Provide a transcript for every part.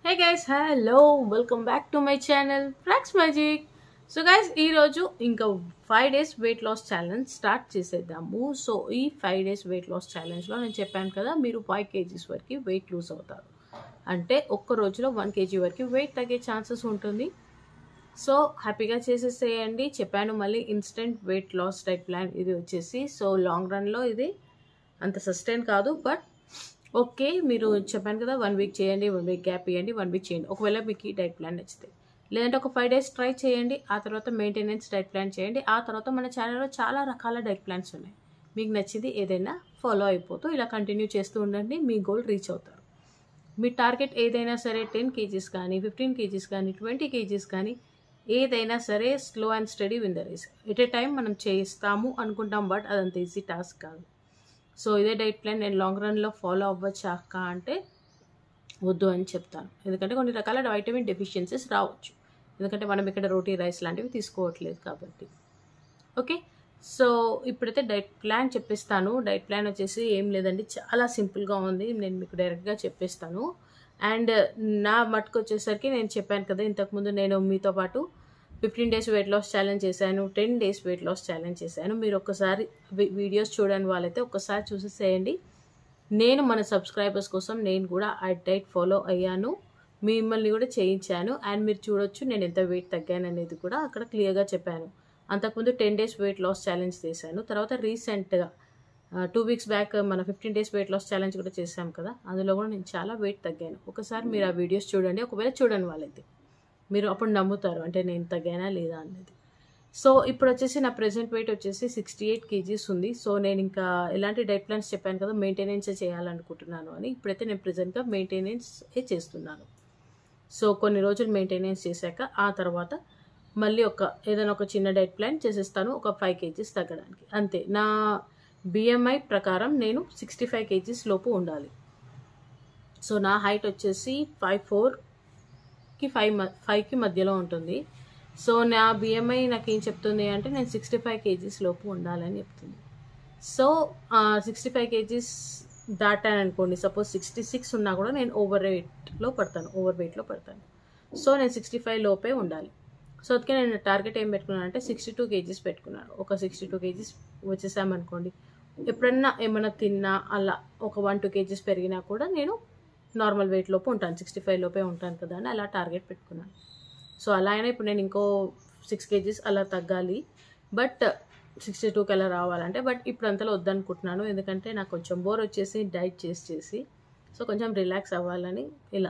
hey guys hello welcome back to my channel Frax magic so guys ఈరోజు ఇంకా five days wait loss challenge start చేసేద్దాము సో ఈ ఫైవ్ డేస్ వెయిట్ లాస్ ఛాలెంజ్లో నేను చెప్పాను కదా మీరు ఫైవ్ కేజీస్ వరకు వెయిట్ లూజ్ అవుతారు అంటే ఒక్క రోజులో వన్ కేజీ వరకు వెయిట్ తగ్గే ఛాన్సెస్ ఉంటుంది సో హ్యాపీగా చేసేసేయండి చెప్పాను మళ్ళీ instant weight loss diet plan ఇది వచ్చేసి సో లాంగ్ రన్లో ఇది అంత సస్టైన్ కాదు బట్ ఓకే మీరు చెప్పాను కదా వన్ వీక్ చేయండి వన్ వీక్ గ్యాప్ ఇవ్వండి వన్ వీక్ చేయండి ఒకవేళ మీకు ఈ డైట్ ప్లాన్ నచ్చితే లేదంటే ఒక ఫైవ్ డేస్ ట్రై చేయండి ఆ తర్వాత మెయింటెనెన్స్ డైట్ ప్లాన్ చేయండి ఆ తర్వాత మన ఛానల్లో చాలా రకాల డైట్ ప్లాన్స్ ఉన్నాయి మీకు నచ్చింది ఏదైనా ఫాలో అయిపోతూ ఇలా కంటిన్యూ చేస్తూ ఉండండి మీ గోల్ రీచ్ అవుతారు మీ టార్గెట్ ఏదైనా సరే టెన్ కేజీస్ కానీ ఫిఫ్టీన్ కేజీస్ కానీ ట్వంటీ కేజీస్ కానీ ఏదైనా సరే slow and steady win the race at a time మనం చేస్తాము అనుకుంటాం బట్ అదంత ఈజీ టాస్క్ కాదు సో ఇదే డైట్ ప్లాన్ నేను లాంగ్ రన్లో ఫాలో అవ్వచ్చాక అంటే వద్దు అని చెప్తాను ఎందుకంటే కొన్ని రకాల వైటమిన్ డెఫిషియన్సీస్ రావచ్చు ఎందుకంటే మనం ఇక్కడ రోటీ రైస్ లాంటివి తీసుకోవట్లేదు కాబట్టి ఓకే సో ఇప్పుడైతే డైట్ ప్లాన్ చెప్పిస్తాను డైట్ ప్లాన్ వచ్చేసి ఏం లేదండి చాలా సింపుల్గా ఉంది నేను మీకు డైరెక్ట్గా చెప్పేస్తాను అండ్ నా మటుకు వచ్చేసరికి నేను చెప్పాను కదా ఇంతకుముందు నేను మీతో పాటు fifteen days wait loss challenge చేశాను ten days wait loss challenge చేశాను మీరు ఒక్కసారి వీడియోస్ చూడని వాళ్ళైతే ఒక్కసారి చూసేసేయండి నేను మన సబ్స్క్రైబర్స్ కోసం నేను కూడా ఆ డైట్ ఫాలో అయ్యాను మిమ్మల్ని కూడా చేయించాను అండ్ మీరు చూడొచ్చు నేను ఎంత వెయిట్ తగ్గాను అనేది కూడా అక్కడ క్లియర్గా చెప్పాను అంతకుముందు ten days wait loss challenge చేశాను తర్వాత రీసెంట్గా టూ వీక్స్ బ్యాక్ మన fifteen days wait loss challenge కూడా చేశాం కదా అందులో కూడా నేను చాలా వెయిట్ తగ్గాను ఒకసారి మీరు ఆ వీడియోస్ చూడండి ఒకవేళ చూడండి వాళ్ళైతే మీరు అప్పుడు నమ్ముతారు అంటే నేను తగ్గానా లేదా అనేది సో ఇప్పుడు వచ్చేసి నా ప్రెసెంట్ వెయిట్ వచ్చేసి సిక్స్టీ ఎయిట్ కేజీస్ ఉంది సో నేను ఇంకా ఎలాంటి డైట్ ప్లాన్స్ చెప్పాను కదా మెయింటెనెన్స్ చేయాలనుకుంటున్నాను అని ఇప్పుడైతే నేను ప్రెసెంట్గా మెయింటెనెన్స్ చేస్తున్నాను సో కొన్ని రోజులు మెయింటెనెన్స్ చేశాక ఆ తర్వాత మళ్ళీ ఒక ఏదైనా ఒక చిన్న డైట్ ప్లాన్ చేసేస్తాను ఒక ఫైవ్ కేజీస్ తగ్గడానికి అంతే నా బిఎంఐ ప్రకారం నేను సిక్స్టీ ఫైవ్ కేజీస్ లోపు ఉండాలి సో నా హైట్ వచ్చేసి ఫైవ్ ఫోర్కి ఫైవ్ ఫైవ్కి మధ్యలో ఉంటుంది సో నా బిఎంఐ నాకు ఏం చెప్తుంది అంటే నేను సిక్స్టీ ఫైవ్ కేజీస్ లోపు ఉండాలని చెప్తుంది సో సిక్స్టీ ఫైవ్ కేజీస్ దాటాను అనుకోండి సపోజ్ సిక్స్టీ సిక్స్ ఉన్నా కూడా నేను ఓవర్ వెయిట్లో పడతాను ఓవర్ వెయిట్లో పడతాను సో నేను సిక్స్టీ ఫైవ్ లోపే ఉండాలి సో అందుకే నేను టార్గెట్ ఏం పెట్టుకున్నాను అంటే సిక్స్టీ టూ కేజీస్ పెట్టుకున్నాను ఒక సిక్స్టీ టూ కేజీస్ వచ్చేసామనుకోండి ఎప్పుడన్నా ఏమైనా తిన్నా అలా ఒక వన్ టూ కేజీస్ పెరిగినా కూడా నేను నార్మల్ వెయిట్ లోపు ఉంటాను సిక్స్టీ ఫైవ్ లోపే ఉంటాను కదా అని అలా టార్గెట్ పెట్టుకున్నాను సో అలా అయినా ఇప్పుడు నేను ఇంకో సిక్స్ కేజీస్ అలా తగ్గాలి బట్ సిక్స్టీ టూకి అలా రావాలంటే బట్ ఇప్పుడు అంతలో వద్దనుకుంటున్నాను ఎందుకంటే నాకు కొంచెం బోర్ వచ్చేసి డైట్ చేసి చేసి సో కొంచెం రిలాక్స్ అవ్వాలని ఇలా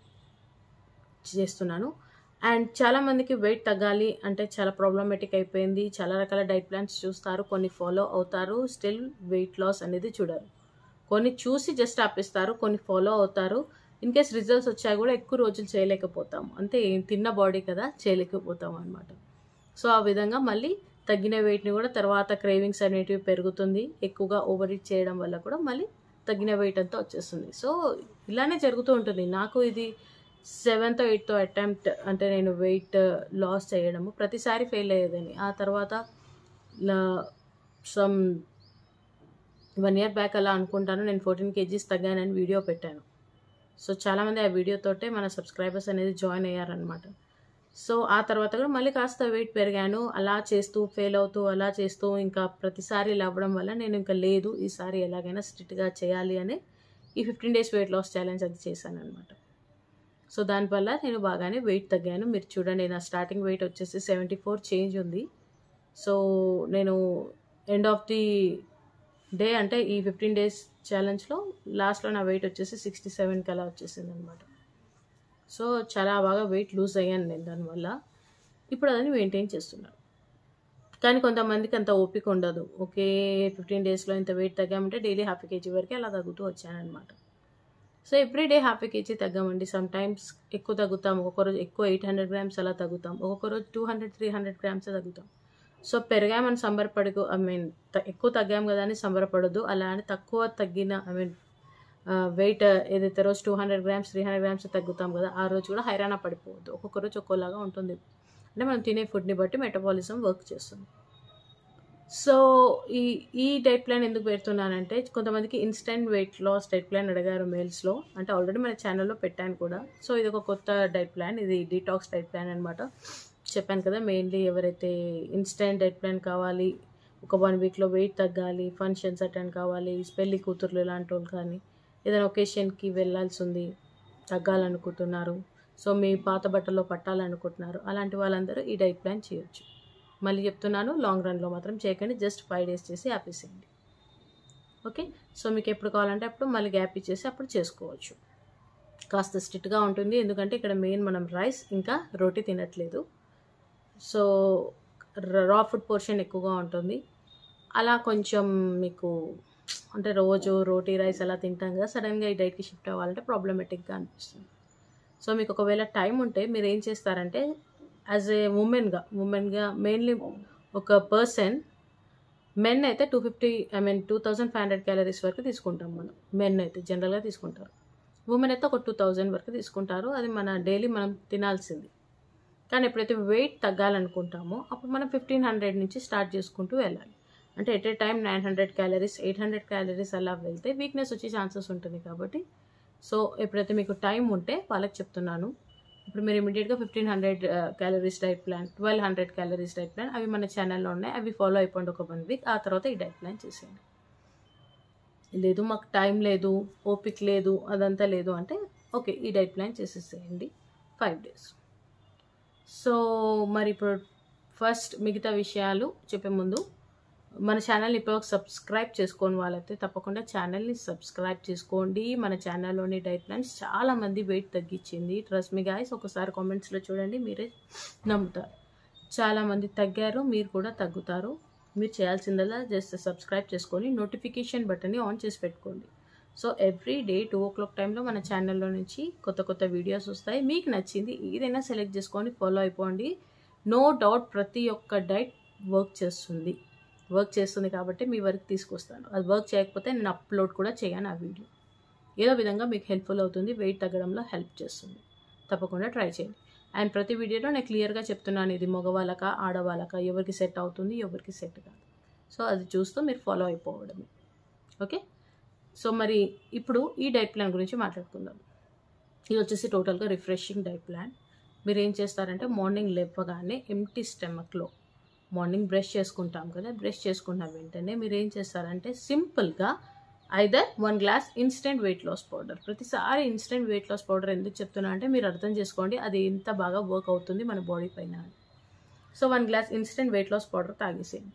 చేస్తున్నాను అండ్ చాలామందికి వెయిట్ తగ్గాలి అంటే చాలా ప్రాబ్లమేటిక్ అయిపోయింది చాలా రకాల డైట్ ప్లాన్స్ చూస్తారు కొన్ని ఫాలో అవుతారు స్టిల్ వెయిట్ లాస్ అనేది చూడరు కొన్ని చూసి జస్ట్ ఆపిస్తారు కొన్ని ఫాలో అవుతారు ఇన్ కేస్ రిజల్ట్స్ వచ్చా కూడా ఎక్కువ రోజులు చేయలేకపోతాం అంతే తిన్న బాడీ కదా చేయలేకపోతాం అనమాట సో ఆ విధంగా మళ్ళీ తగ్గిన వెయిట్ని కూడా తర్వాత క్రేవింగ్స్ అనేటివి పెరుగుతుంది ఎక్కువగా ఓవర్ ఈట్ చేయడం వల్ల కూడా మళ్ళీ తగ్గిన వెయిట్ అంతా వచ్చేస్తుంది సో ఇలానే జరుగుతూ ఉంటుంది నాకు ఇది సెవెంత్ ఎయిత్ అటెంప్ట్ అంటే నేను వెయిట్ లాస్ చేయడము ప్రతిసారి ఫెయిల్ అయ్యేదని ఆ తర్వాత సమ్ వన్ ఇయర్ బ్యాక్ అలా అనుకుంటాను నేను ఫోర్టీన్ కేజీస్ తగ్గానని వీడియో పెట్టాను సో చాలామంది ఆ వీడియోతోటే మన సబ్స్క్రైబర్స్ అనేది జాయిన్ అయ్యారనమాట సో ఆ తర్వాత కూడా మళ్ళీ కాస్త వెయిట్ పెరిగాను అలా చేస్తూ ఫెయిల్ అవుతూ అలా చేస్తూ ఇంకా ప్రతిసారి ఇలా అవ్వడం వల్ల నేను ఇంకా లేదు ఈసారి ఎలాగైనా స్ట్రిక్ట్గా చేయాలి అని ఈ fifteen days wait loss challenge అది చేశాను అనమాట సో దానివల్ల నేను బాగానే వెయిట్ తగ్గాను మీరు చూడండి నా స్టార్టింగ్ వెయిట్ వచ్చేసి సెవెంటీ ఫోర్ చేంజ్ ఉంది సో నేను ఎండ్ ఆఫ్ ది డే అంటే ఈ ఫిఫ్టీన్ డేస్ ఛాలెంజ్లో లాస్ట్లో నా వెయిట్ వచ్చేసి సిక్స్టీ సెవెన్కి అలా వచ్చేసింది అనమాట సో చాలా బాగా వెయిట్ లూజ్ అయ్యాను నేను దానివల్ల ఇప్పుడు అదని మెయింటైన్ చేస్తున్నాను కానీ కొంతమందికి అంత ఓపిక ఉండదు ఓకే ఫిఫ్టీన్ డేస్లో ఇంత వెయిట్ తగ్గామంటే డైలీ హాఫ్ కేజీ వరకు అలా తగ్గుతూ వచ్చానమాట so every day half kg తగ్గామండి సమ్ టైమ్స్ ఎక్కువ తగ్గుతాం ఒక్కొక్క రోజు ఎక్కువ ఎయిట్ హండ్రెడ్ గ్రామ్స్ అలా తగ్గుతాం ఒక్కొక్క రోజు two hundred three hundred grams తగ్గుతాం సో పెరిగామని సంబరపడకు ఐ మీన్ ఎక్కువ తగ్గాం కదా అని సంబరపడదు అలా అని తక్కువ తగ్గిన ఐ మీన్ వెయిట్ ఏదైతే రోజు two hundred grams three hundred grams తగ్గుతాం కదా ఆ రోజు కూడా హైరాణ పడిపోవద్దు ఒక్కొక్క రోజు ఒక్కోలాగా ఉంటుంది అంటే మనం తినే ఫుడ్ని బట్టి మెటబాలిజం వర్క్ చేస్తుంది సో ఈ ఈ డైట్ ప్లాన్ ఎందుకు పెడుతున్నానంటే కొంతమందికి instant weight loss diet plan అడిగారు మెయిల్స్లో అంటే ఆల్రెడీ మన ఛానల్లో పెట్టాను కూడా సో ఇది ఒక కొత్త డైట్ ప్లాన్ ఇది డీటాక్స్ డైట్ ప్లాన్ అనమాట చెప్పాను కదా మెయిన్లీ ఎవరైతే ఇన్స్టెంట్ డైట్ ప్లాన్ కావాలి ఒక వన్ వీక్లో వెయిట్ తగ్గాలి ఫంక్షన్స్ అటెండ్ కావాలి పెళ్లి కూతుర్లు ఇలాంటి వాళ్ళు కానీ ఏదైనా ఒకేషన్కి వెళ్ళాల్సి ఉంది తగ్గాలనుకుంటున్నారు సో మీ పాత బట్టల్లో పట్టాలనుకుంటున్నారు అలాంటి వాళ్ళందరూ ఈ డైట్ ప్లాన్ చేయొచ్చు మళ్ళీ చెప్తున్నాను లాంగ్ రన్లో మాత్రం చేయకండి జస్ట్ ఫైవ్ డేస్ చేసి ఆపేసేయండి ఓకే సో మీకు ఎప్పుడు కావాలంటే అప్పుడు మళ్ళీ గ్యాప్ ఇచ్చేసి అప్పుడు చేసుకోవచ్చు కాస్త స్ట్రిక్ట్గా ఉంటుంది ఎందుకంటే ఇక్కడ మెయిన్ మనం రైస్ ఇంకా రోటీ తినట్లేదు సో రా ఫుడ్ పోర్షన్ ఎక్కువగా ఉంటుంది అలా కొంచెం మీకు అంటే రోజు రోటీ రైస్ అలా తింటాం కదా సడన్గా ఈ డైట్కి షిఫ్ట్ అవ్వాలంటే ప్రాబ్లమేటిక్గా అనిపిస్తుంది సో మీకు ఒకవేళ టైం ఉంటే మీరు ఏం చేస్తారంటే యాజ్ ఏ ఉమెన్గా ఉమెన్గా మెయిన్లీ ఒక పర్సన్ మెన్ అయితే two fifty I mean two thousand five hundred calories వరకు తీసుకుంటాం మనం మెన్ అయితే జనరల్గా తీసుకుంటారు ఉమెన్ అయితే ఒక టూ థౌజండ్ వరకు తీసుకుంటారు అది మన డైలీ మనం తినాల్సింది కానీ ఎప్పుడైతే వెయిట్ తగ్గాలనుకుంటామో అప్పుడు మనం ఫిఫ్టీన్ హండ్రెడ్ నుంచి స్టార్ట్ చేసుకుంటూ వెళ్ళాలి అంటే at a time nine hundred calories eight hundred calories అలా వెళ్తే వీక్నెస్ వచ్చే ఛాన్సెస్ ఉంటుంది కాబట్టి సో ఎప్పుడైతే మీకు టైం ఉంటే వాళ్ళకి చెప్తున్నాను ఇప్పుడు మీరు ఇమీడియట్గా fifteen hundred calories diet plan twelve hundred calories diet plan అవి మన ఛానల్లో ఉన్నాయి అవి ఫాలో అయిపోండి ఒక వన్ వీక్ ఆ తర్వాత ఈ డైట్ ప్లాన్ చేసేయండి లేదు మాకు టైం లేదు ఓపిక లేదు అదంతా లేదు అంటే ఓకే ఈ డైట్ ప్లాన్ చేసేసేయండి ఫైవ్ డేస్ సో మరి ఇప్పుడు ఫస్ట్ మిగతా విషయాలు చెప్పే ముందు మన ఛానల్ని ఇప్పుడు సబ్స్క్రైబ్ చేసుకోని వాళ్ళైతే తప్పకుండా ఛానల్ని సబ్స్క్రైబ్ చేసుకోండి మన ఛానల్లోని డైట్ ప్లాన్స్ చాలామంది వెయిట్ తగ్గించింది ట్రస్ట్ మీ గాయస్ ఒకసారి కామెంట్స్లో చూడండి మీరే నమ్ముతారు చాలామంది తగ్గారు మీరు కూడా తగ్గుతారు మీరు చేయాల్సిందల్లా జస్ట్ సబ్స్క్రైబ్ చేసుకొని నోటిఫికేషన్ బటన్ని ఆన్ చేసి పెట్టుకోండి so every day two o'clock టైంలో మన ఛానల్లో నుంచి కొత్త కొత్త వీడియోస్ వస్తాయి మీకు నచ్చింది ఏదైనా సెలెక్ట్ చేసుకొని ఫాలో అయిపోండి నో డౌట్ ప్రతి ఒక్క డైట్ వర్క్ చేస్తుంది వర్క్ చేస్తుంది కాబట్టి మీ వరకు తీసుకొస్తాను అది వర్క్ చేయకపోతే నేను అప్లోడ్ కూడా చేయను ఆ వీడియో ఏదో విధంగా మీకు హెల్ప్ఫుల్ అవుతుంది వెయిట్ తగ్గడంలో హెల్ప్ చేస్తుంది తప్పకుండా ట్రై చేయండి అండ్ ప్రతి వీడియోలో నేను క్లియర్గా చెప్తున్నాను ఇది మగవాళ్ళక ఆడవాళ్ళక ఎవరికి సెట్ అవుతుంది ఎవరికి సెట్ కాదు సో అది చూస్తూ మీరు ఫాలో అయిపోవడమే ఓకే సో మరి ఇప్పుడు ఈ డైట్ ప్లాన్ గురించి మాట్లాడుకుందాం ఇది వచ్చేసి టోటల్గా రిఫ్రెషింగ్ డైట్ ప్లాన్ మీరు ఏం చేస్తారంటే మార్నింగ్ లేవగానే ఎంటీ స్టమక్లో మార్నింగ్ బ్రష్ చేసుకుంటాం కదా బ్రష్ చేసుకున్న వెంటనే మీరు ఏం చేస్తారంటే సింపుల్గా either one glass instant weight loss powder ప్రతిసారి ఇన్స్టెంట్ వెయిట్ లాస్ పౌడర్ ఎందుకు చెప్తున్నా అంటే మీరు అర్థం చేసుకోండి అది ఎంత బాగా వర్క్ అవుతుంది మన బాడీ పైన so one glass instant weight loss powder తాగేసేయండి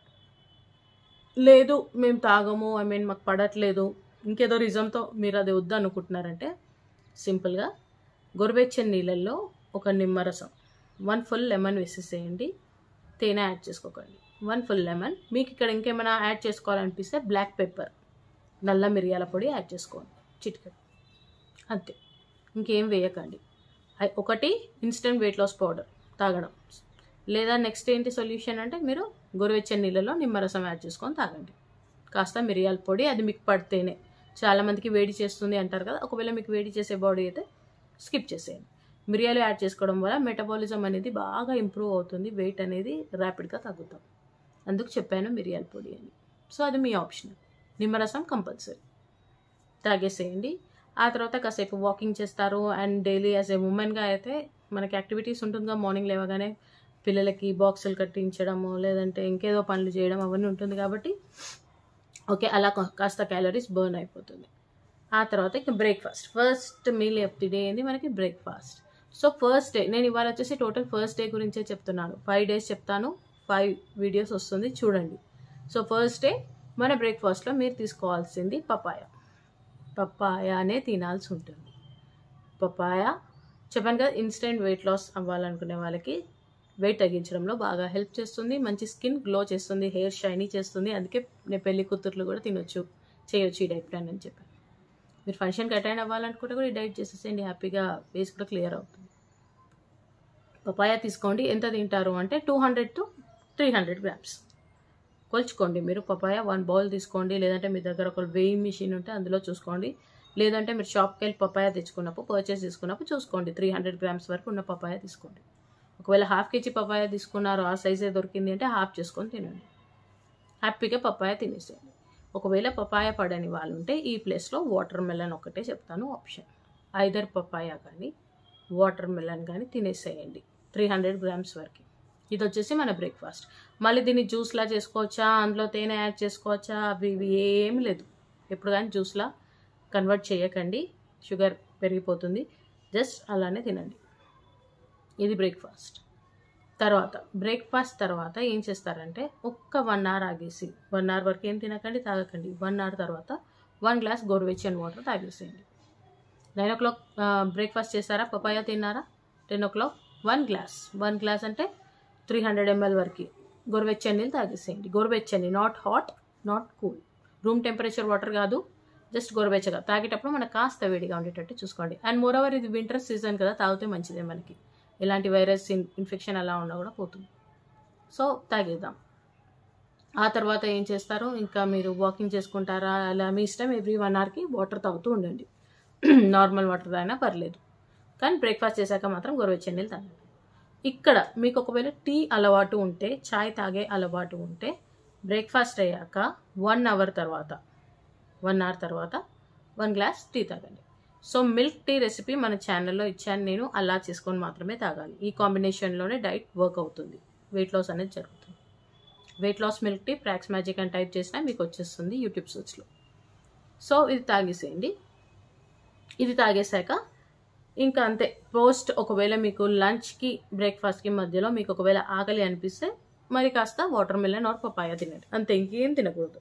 లేదు మేము తాగము ఐ మీన్ మాకు పడట్లేదు ఇంకేదో రీజన్తో మీరు అది వద్దు అనుకుంటున్నారంటే సింపుల్గా గొరవెచ్చని నీళ్ళల్లో ఒక నిమ్మరసం వన్ ఫుల్ లెమన్ వేసేసేయండి తేనె యాడ్ చేసుకోకండి వన్ ఫుల్ లెమన్ మీకు ఇక్కడ ఇంకేమైనా యాడ్ చేసుకోవాలనిపిస్తే బ్లాక్ పెప్పర్ నల్ల మిరియాల పొడి యాడ్ చేసుకోండి చిటికెట్ అంతే ఇంకేం వేయకండి ఐ- ఒకటి ఇన్స్టెంట్ వెయిట్ లాస్ పౌడర్ తాగడం లేదా నెక్స్ట్ ఏంటి సొల్యూషన్ అంటే మీరు గోరువెచ్చని నీళ్ళలో నిమ్మరసం యాడ్ చేసుకొని తాగండి కాస్త మిరియాల పొడి అది మీకు పడితేనే చాలామందికి వేడి చేస్తుంది అంటారు కదా ఒకవేళ మీకు వేడి చేసే బాడీ అయితే స్కిప్ చేసేయండి మిరియాలు యాడ్ చేసుకోవడం వల్ల మెటబాలిజం అనేది బాగా ఇంప్రూవ్ అవుతుంది వెయిట్ అనేది ర్యాపిడ్గా తగ్గుతాం అందుకు చెప్పాను మిరియాల పొడి అని సో అది మీ ఆప్షన్ నిమ్మరసం కంపల్సరీ తాగేసేయండి ఆ తర్వాత కాసేపు వాకింగ్ చేస్తారు అండ్ డైలీ యాజ్ ఏ ఉమెన్గా అయితే మనకి యాక్టివిటీస్ ఉంటుందిగా మార్నింగ్ లేవగానే పిల్లలకి బాక్సులు కట్టించడము లేదంటే ఇంకేదో పనులు చేయడం అవన్నీ ఉంటుంది కాబట్టి ఓకే అలా కా- కాస్త క్యాలరీస్ బర్న్ అయిపోతుంది ఆ తర్వాత ఇక breakfast first meal of the day ఏంది మనకి బ్రేక్ఫాస్ట్ సో ఫస్ట్ డే నేను ఇవాళ వచ్చేసి టోటల్ ఫస్ట్ డే గురించే చెప్తున్నాను ఫైవ్ డేస్ చెప్తాను ఫైవ్ వీడియోస్ వస్తుంది చూడండి సో ఫస్ట్ డే మన బ్రేక్ఫాస్ట్లో మీరు తీసుకోవాల్సింది పపాయ పపాయానే తినాల్సి ఉంటుంది పపాయ చెప్పాను కదా ఇన్స్టెంట్ వెయిట్ లాస్ అవ్వాలనుకునే వాళ్ళకి వెయిట్ తగ్గించడంలో బాగా హెల్ప్ చేస్తుంది మంచి స్కిన్ గ్లో చేస్తుంది హెయిర్ షైనీ చేస్తుంది అందుకే నేను పెళ్లి కూతుర్లు కూడా తినొచ్చు చేయొచ్చు ఈ డైట్ ప్లాన్ అని చెప్పాను మీరు ఫంక్షన్కి అటెండ్ అవ్వాలనుకుంటే కూడా ఈ డైట్ చేసేసేయండి హ్యాపీగా ఫేస్ కూడా క్లియర్ అవుతుంది పపాయ తీసుకోండి ఎంత తింటారు అంటే two hundred to three hundred grams కొలుచుకోండి మీరు పపాయ వన్ బౌల్ తీసుకోండి లేదంటే మీ దగ్గర ఒక వెయింగ్ మిషన్ ఉంటే అందులో చూసుకోండి లేదంటే మీరు షాప్కి వెళ్ళి పపాయ తెచ్చుకున్నప్పుడు పర్చేస్ చేసుకున్నప్పుడు చూసుకోండి త్రీ హండ్రెడ్ గ్రామ్స్ వరకు ఉన్న పపాయ తీసుకోండి ఒకవేళ హాఫ్ కేజీ పపాయ తీసుకున్నారు ఆ సైజే దొరికింది అంటే హాఫ్ చేసుకొని తినండి హ్యాపీగా పపాయ తినేసేయండి ఒకవేళ పపాయ పడని వాళ్ళు ఉంటే ఈ ప్లేస్లో వాటర్ మెలన్ ఒకటే చెప్తాను ఆప్షన్ ఐదర్ పపాయ కానీ వాటర్ మెలన్ కానీ తినేసేయండి త్రీ హండ్రెడ్ గ్రామ్స్ వరకు ఇది వచ్చేసి మన బ్రేక్ఫాస్ట్ మళ్ళీ దీన్ని జ్యూస్లా చేసుకోవచ్చా అందులో తేనె యాడ్ చేసుకోవచ్చా అవి ఇవి ఏమి లేదు ఎప్పుడు కానీ జ్యూస్లా కన్వర్ట్ చేయకండి షుగర్ పెరిగిపోతుంది జస్ట్ అలానే తినండి ఇది బ్రేక్ఫాస్ట్ తర్వాత బ్రేక్ఫాస్ట్ తర్వాత ఏం చేస్తారంటే ఒక్క వన్ అవర్ ఆగేసి వన్ అవర్ వరకు ఏం తినకండి తాగకండి వన్ అవర్ తర్వాత వన్ గ్లాస్ గోరువెచ్చని వాటర్ తాగేసేయండి నైన్ ఓ క్లాక్ బ్రేక్ఫాస్ట్ చేస్తారా పపాయ తిన్నారా ten o'clock one glass one glass అంటే త్రీ హండ్రెడ్ ఎంఎల్ వరకు గోరువెచ్చని నీళ్ళు తాగేసేయండి గోరువెచ్చని not hot not cool room temperature water కాదు జస్ట్ గోరువెచ్చగా తాగేటప్పుడు మనకు కాస్త వేడిగా ఉండేటట్టు చూసుకోండి అండ్ మోర్ ఓవర్ ఇది వింటర్ సీజన్ కదా తాగితే మంచిదే మనకి ఎలాంటి వైరస్ ఇన్ఫెక్షన్ అలా ఉన్నా కూడా పోతుంది సో తాగేద్దాం ఆ తర్వాత ఏం చేస్తారు ఇంకా మీరు వాకింగ్ చేసుకుంటారా అలా మీ ఇష్టం ఎవ్రీ వన్ అవర్కి వాటర్ తాగుతూ ఉండండి నార్మల్ వాటర్ తాగినా పర్లేదు కానీ బ్రేక్ఫాస్ట్ చేశాక మాత్రం గోరువెచ్చని నీళ్ళు తాగండి ఇక్కడ మీకు ఒకవేళ టీ అలవాటు ఉంటే చాయ్ తాగే అలవాటు ఉంటే బ్రేక్ఫాస్ట్ అయ్యాక వన్ అవర్ తర్వాత వన్ అవర్ తర్వాత వన్ గ్లాస్ టీ తాగండి సో మిల్క్ టీ రెసిపీ మన ఛానల్లో ఇచ్చాను నేను అలా చేసుకొని మాత్రమే తాగాలి ఈ కాంబినేషన్లోనే డైట్ వర్క్ అవుతుంది వెయిట్ లాస్ అనేది జరుగుతుంది వెయిట్ లాస్ మిల్క్ టీ ప్రాక్స్ మ్యాజిక్ అని టైప్ చేసినా మీకు వచ్చేస్తుంది యూట్యూబ్ సర్చ్లో సో ఇది తాగేసేయండి ఇది తాగేశాక ఇంకా అంతే పోస్ట్ ఒకవేళ మీకు లంచ్కి బ్రేక్ఫాస్ట్కి మధ్యలో మీకు ఒకవేళ ఆకలి అనిపిస్తే మరి కాస్త వాటర్ మిలన్ ఆర్ పపాయ తినండి అంతే ఇంకేం తినకూడదు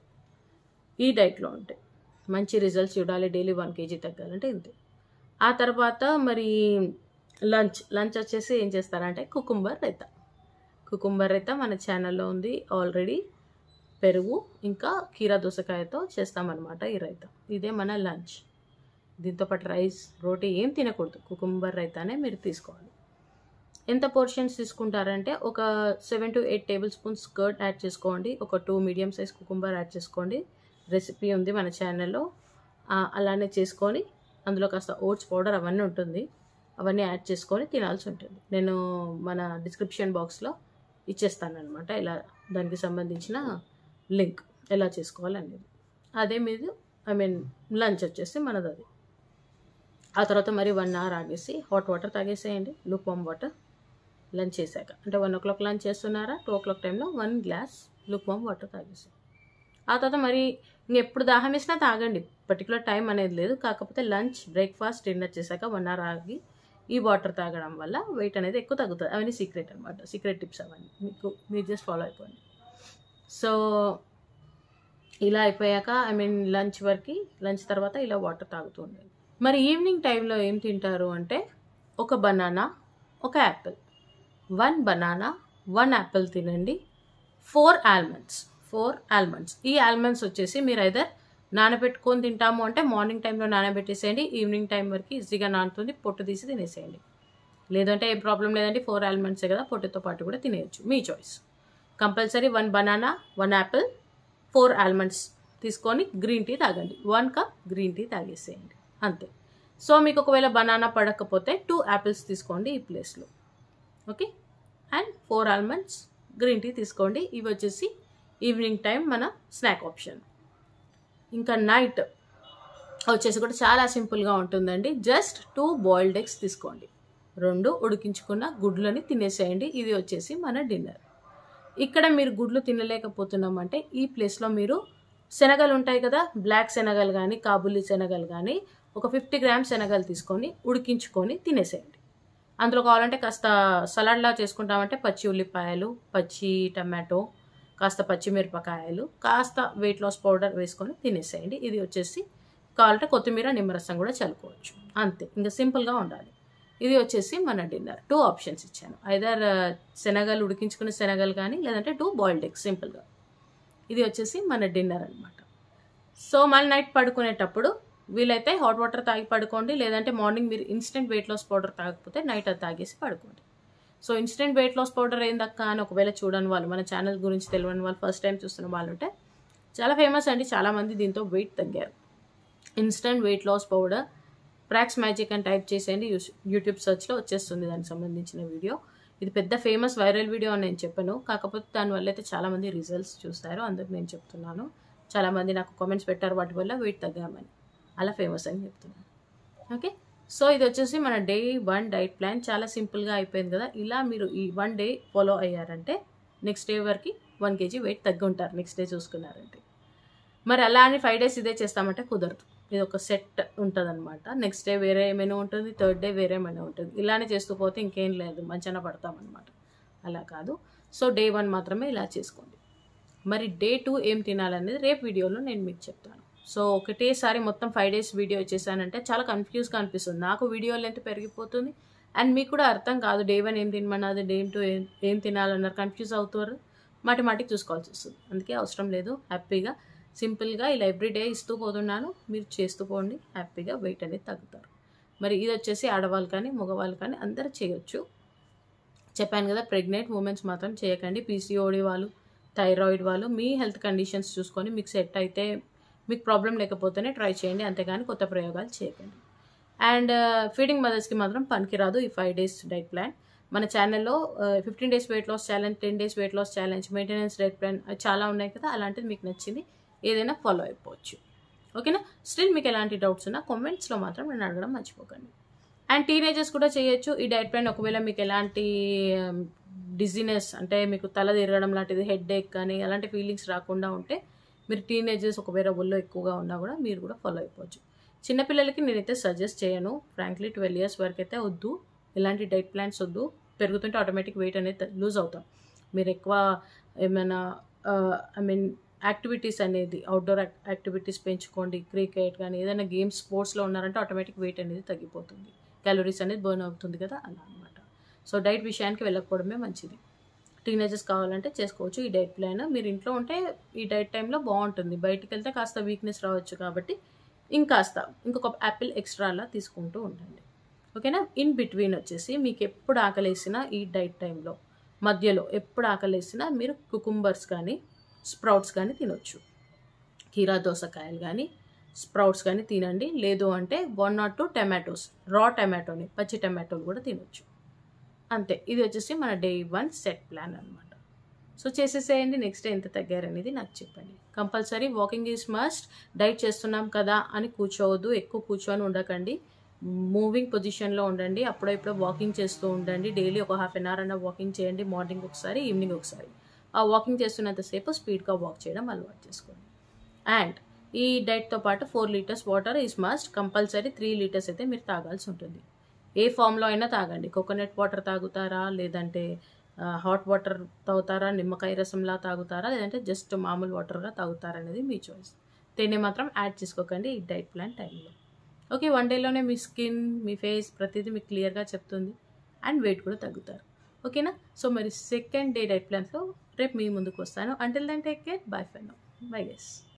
ఈ డైట్లో ఉంటాయి మంచి రిజల్ట్స్ చూడాలి డైలీ వన్ కేజీ తగ్గాలంటే ఇంతే ఆ తర్వాత మరి లంచ్ లంచ్ వచ్చేసి ఏం చేస్తారంటే కుకుంబర్ రైతా కుకుంబర్ రైతా మన ఛానల్లో ఉంది ఆల్రెడీ పెరుగు ఇంకా కీరా దోసకాయతో చేస్తామన్నమాట ఈ రైతా ఇదే మన లంచ్ దీంతో పాటు రైస్ రోటీ ఏం తినకూడదు కుకుంబర్ రైతానే మీరు తీసుకోవాలి ఎంత పోర్షన్స్ తీసుకుంటారంటే ఒక seven to eight tablespoons curd add చేసుకోండి ఒక two medium size cucumber add చేసుకోండి రెసిపీ ఉంది మన ఛానల్లో అలానే చేసుకొని అందులో కాస్త ఓట్స్ పౌడర్ అవన్నీ ఉంటుంది అవన్నీ యాడ్ చేసుకొని తినాల్సి ఉంటుంది నేను మన డిస్క్రిప్షన్ బాక్స్లో ఇచ్చేస్తాను అనమాట ఇలా దానికి సంబంధించిన లింక్ ఎలా చేసుకోవాలనేది అదే మీరు ఐ మీన్ లంచ్ వచ్చేసి మనది అది ఆ తర్వాత మరి వన్ అవర్ ఆగేసి హాట్ వాటర్ తాగేసేయండి లూక్ వామ్ వాటర్ లంచ్ చేశాక అంటే వన్ ఓ క్లాక్ లంచ్ చేస్తున్నారా టూ ఓ క్లాక్ టైంలో one glass lukewarm water తాగేసి ఆ తర్వాత మరి ఇంకెప్పుడు దాహం వేసినా తాగండి పర్టికులర్ టైం అనేది లేదు కాకపోతే లంచ్ బ్రేక్ఫాస్ట్ డిన్నర్ చేశాక వన్ అవర్ ఆగి ఈ వాటర్ తాగడం వల్ల వెయిట్ అనేది ఎక్కువ తగ్గుతుంది అవన్నీ సీక్రెట్ అనమాట సీక్రెట్ టిప్స్ అవన్నీ మీకు మీరు జస్ట్ ఫాలో అయిపోండి సో ఇలా అయిపోయాక ఐ మీన్ లంచ్ వరకు లంచ్ తర్వాత ఇలా వాటర్ తాగుతూ ఉండండి మరి ఈవినింగ్ టైంలో ఏం తింటారు అంటే ఒక బనానా ఒక apple one banana one apple తినండి ఫోర్ ఆల్మండ్స్ ఫోర్ ఆల్మండ్స్ ఈ ఆల్మండ్స్ వచ్చేసి మీరు ఐదర్ నానబెట్టుకొని తింటాము అంటే మార్నింగ్ టైంలో నానబెట్టేసేయండి ఈవినింగ్ టైం వరకు ఈజీగా నానుతుంది పొట్టు తీసి తినేసేయండి లేదంటే ఏం ప్రాబ్లం లేదంటే ఫోర్ ఆల్మండ్సే కదా పొట్టుతో పాటు కూడా తినేయచ్చు మీ choice compulsory one banana one apple four almonds తీసుకొని గ్రీన్ టీ తాగండి వన్ కప్ గ్రీన్ టీ తాగేసేయండి అంతే సో మీకు ఒకవేళ బనానా పడకపోతే టూ యాపిల్స్ తీసుకోండి ఈ ప్లేస్లో okay and four almonds green tea తీసుకోండి ఇవి వచ్చేసి ఈవినింగ్ టైం మన స్నాక్ ఆప్షన్ ఇంకా నైట్ వచ్చేసి కూడా చాలా సింపుల్గా ఉంటుందండి జస్ట్ టూ బాయిల్డ్ ఎగ్స్ తీసుకోండి రెండు ఉడికించుకున్న గుడ్లని తినేసేయండి ఇది వచ్చేసి మన డిన్నర్ ఇక్కడ మీరు గుడ్లు తినలేకపోతున్నామంటే ఈ ప్లేస్లో మీరు శనగలు ఉంటాయి కదా బ్లాక్ శనగలు కానీ కాబులి శనగలు కానీ ఒక ఫిఫ్టీ గ్రామ్స్ శనగలు తీసుకొని ఉడికించుకొని తినేసేయండి అందులో కావాలంటే కాస్త సలాడ్లా చేసుకుంటామంటే పచ్చి ఉల్లిపాయలు పచ్చి టమాటో కాస్త పచ్చిమిరపకాయలు కాస్త వెయిట్ లాస్ పౌడర్ వేసుకొని తినేసేయండి ఇది వచ్చేసి కావాలంటే కొత్తిమీర నిమ్మరసం కూడా చల్లుకోవచ్చు అంతే ఇంకా సింపుల్గా ఉండాలి ఇది వచ్చేసి మన డిన్నర్ టూ ఆప్షన్స్ ఇచ్చాను ఐదర్ శనగలు ఉడికించుకునే శనగలు కానీ లేదంటే టూ బాయిల్డ్ ఎగ్స్ సింపుల్గా ఇది వచ్చేసి మన డిన్నర్ అనమాట సో మళ్ళీ నైట్ పడుకునేటప్పుడు వీలైతే హాట్ వాటర్ తాగి పడుకోండి లేదంటే మార్నింగ్ మీరు ఇన్స్టెంట్ వెయిట్ లాస్ పౌడర్ తాగకపోతే నైట్ అది తాగేసి పడుకోండి so instant weight loss powder ఏందక్క అని ఒకవేళ చూడని వాళ్ళు మన ఛానల్ గురించి తెలియని వాళ్ళు ఫస్ట్ టైం చూస్తున్న వాళ్ళు ఉంటే చాలా ఫేమస్ అండి చాలామంది దీంతో వెయిట్ తగ్గారు ఇన్స్టెంట్ వెయిట్ లాస్ పౌడర్ ప్రాక్స్ మ్యాజిక్ అని టైప్ చేసేయండి యూట్యూబ్ సర్చ్లో వచ్చేస్తుంది దానికి సంబంధించిన వీడియో ఇది పెద్ద ఫేమస్ వైరల్ వీడియో అని నేను చెప్పాను కాకపోతే దానివల్ల అయితే చాలామంది రిజల్ట్స్ చూస్తారు అందుకు నేను చెప్తున్నాను చాలామంది నాకు కామెంట్స్ పెట్టారు వాటి వల్ల వెయిట్ తగ్గామని అలా ఫేమస్ అని చెప్తున్నాను ఓకే సో ఇది వచ్చేసి మన డే వన్ డైట్ ప్లాన్ చాలా సింపుల్గా అయిపోయింది కదా ఇలా మీరు ఈ వన్ డే ఫాలో అయ్యారంటే నెక్స్ట్ డే వరకు వన్ కేజీ వెయిట్ తగ్గి ఉంటారు నెక్స్ట్ డే చూసుకున్నారంటే మరి అలా అని ఫైవ్ డేస్ ఇదే చేస్తామంటే కుదరదు ఇది ఒక సెట్ ఉంటుంది అనమాట నెక్స్ట్ డే వేరే మెనూ ఉంటుంది థర్డ్ డే వేరే మెనూ ఉంటుంది ఇలానే చేస్తూ పోతే ఇంకేం లేదు మంచిగా పడతామన్నమాట అలా కాదు సో డే వన్ మాత్రమే ఇలా చేసుకోండి మరి డే టూ ఏం తినాలనేది రేపు వీడియోలో నేను మీకు చెప్తాను సో ఒకటేసారి మొత్తం ఫైవ్ డేస్ వీడియో వచ్చేసానంటే చాలా కన్ఫ్యూజ్గా అనిపిస్తుంది నాకు వీడియో లెంత్ పెరిగిపోతుంది అండ్ మీకు కూడా అర్థం కాదు డే వన్ ఏం తినమన్నది డే టూ ఏం ఏం తినాలన్నారు కన్ఫ్యూజ్ అవుతారు మాటి మాటికి చూసుకోవాల్సి వస్తుంది అందుకే అవసరం లేదు హ్యాపీగా సింపుల్గా ఇలా ఎవ్రీడే ఇస్తూ పోతున్నాను మీరు చేస్తూ పోండి హ్యాపీగా వెయిట్ అనేది తగ్గుతారు మరి ఇది వచ్చేసి ఆడవాళ్ళు కానీ మగవాళ్ళు కానీ అందరూ చేయొచ్చు చెప్పాను కదా ప్రెగ్నెంట్ ఉమెన్స్ మాత్రం చేయకండి పీసీఓడి వాళ్ళు థైరాయిడ్ వాళ్ళు మీ హెల్త్ కండిషన్స్ చూసుకొని మీకు సెట్ అయితే మీకు ప్రాబ్లం లేకపోతేనే ట్రై చేయండి అంతేగాని కొత్త ప్రయోగాలు చేయకండి అండ్ ఫీడింగ్ మదర్స్కి మాత్రం పనికిరాదు ఈ ఫైవ్ డేస్ డైట్ ప్లాన్ మన ఛానల్లో fifteen days wait loss challenge ten days wait loss challenge maintenance diet plan చాలా ఉన్నాయి కదా అలాంటిది మీకు నచ్చింది ఏదైనా ఫాలో అయిపోవచ్చు ఓకేనా స్టిల్ మీకు ఎలాంటి డౌట్స్ ఉన్నా కామెంట్స్లో మాత్రం నేను అడగడం మర్చిపోకండి అండ్ టీనేజర్స్ కూడా చేయొచ్చు ఈ డైట్ ప్లాన్ ఒకవేళ మీకు ఎలాంటి డిజీనెస్ అంటే మీకు తల తిరగడం లాంటిది హెడ్ ఏక్ కానీ అలాంటి ఫీలింగ్స్ రాకుండా ఉంటే మీరు టీనేజర్స్ ఒకవేళ ఒళ్ళో ఎక్కువగా ఉన్నా కూడా మీరు కూడా ఫాలో అయిపోవచ్చు చిన్నపిల్లలకి నేనైతే సజెస్ట్ చేయను ఫ్రాంక్లీ ట్వెల్వ్ ఇయర్స్ వరకు అయితే వద్దు ఇలాంటి డైట్ ప్లాన్స్ వద్దు పెరుగుతుంటే ఆటోమేటిక్ వెయిట్ అనేది లూజ్ అవుతాం మీరు ఎక్కువ ఏమైనా ఐ మీన్ యాక్టివిటీస్ అనేది అవుట్డోర్ యాక్టివిటీస్ పెంచుకోండి క్రికెట్ కానీ ఏదైనా గేమ్స్ స్పోర్ట్స్లో ఉన్నారంటే ఆటోమేటిక్ వెయిట్ అనేది తగ్గిపోతుంది క్యాలరీస్ అనేది బర్న్ అవుతుంది కదా అలా అనమాట సో డైట్ విషయానికి వెళ్ళకపోవడమే మంచిది టీనేజర్స్ కావాలంటే చేసుకోవచ్చు ఈ డైట్ ప్లాన్ మీరు ఇంట్లో ఉంటే ఈ డైట్ టైంలో బాగుంటుంది బయటికి వెళ్తే కాస్త వీక్నెస్ రావచ్చు కాబట్టి ఇంకాస్త ఇంకొక యాపిల్ ఎక్స్ట్రా అలా తీసుకుంటూ ఉండండి ఓకేనా ఇన్ బిట్వీన్ వచ్చేసి మీకు ఎప్పుడు ఆకలేసినా ఈ డైట్ టైంలో మధ్యలో ఎప్పుడు ఆకలేసినా మీరు కుకుంబర్స్ కానీ స్ప్రౌట్స్ కానీ తినొచ్చు కీరా దోసకాయలు కానీ స్ప్రౌట్స్ కానీ తినండి లేదు అంటే వన్ నాట్ టూ టమాటోస్ రా టమాటోని పచ్చి టమాటోలు కూడా తినొచ్చు అంతే ఇది వచ్చేసి మన డే వన్ సెట్ ప్లాన్ అనమాట సో చేసేసేయండి నెక్స్ట్ డే ఎంత తగ్గారనేది నాకు చెప్పండి compulsory walking is must diet చేస్తున్నాం కదా అని కూర్చోవద్దు ఎక్కువ కూర్చొని ఉండకండి మూవింగ్ పొజిషన్లో ఉండండి అప్పుడప్పుడు వాకింగ్ చేస్తూ ఉండండి డైలీ ఒక హాఫ్ అన్ అవర్ అన్న వాకింగ్ చేయండి మార్నింగ్ ఒకసారి ఈవినింగ్ ఒకసారి ఆ వాకింగ్ చేస్తున్నంతసేపు స్పీడ్గా వాక్ చేయడం అలవాటు చేసుకోండి అండ్ ఈ డైట్తో పాటు four litres water is must compulsory three litres అయితే మీరు తాగాల్సి ఉంటుంది ఏ ఫామ్లో అయినా తాగండి కోకోనట్ వాటర్ తాగుతారా లేదంటే హాట్ వాటర్ తాగుతారా నిమ్మకాయ రసంలా తాగుతారా లేదంటే జస్ట్ మామూలు వాటర్గా తాగుతారా అనేది మీ చాయిస్ తేనె మాత్రం యాడ్ చేసుకోకండి ఈ డైట్ ప్లాన్ టైంలో ఓకే వన్ డేలోనే మీ స్కిన్ మీ ఫేస్ ప్రతిదీ మీకు క్లియర్గా చెప్తుంది అండ్ వెయిట్ కూడా తగ్గుతారు ఓకేనా సో మరి సెకండ్ డే డైట్ ప్లాన్స్లో రేపు మీ ముందుకు వస్తాను until then take care bye for now bye guess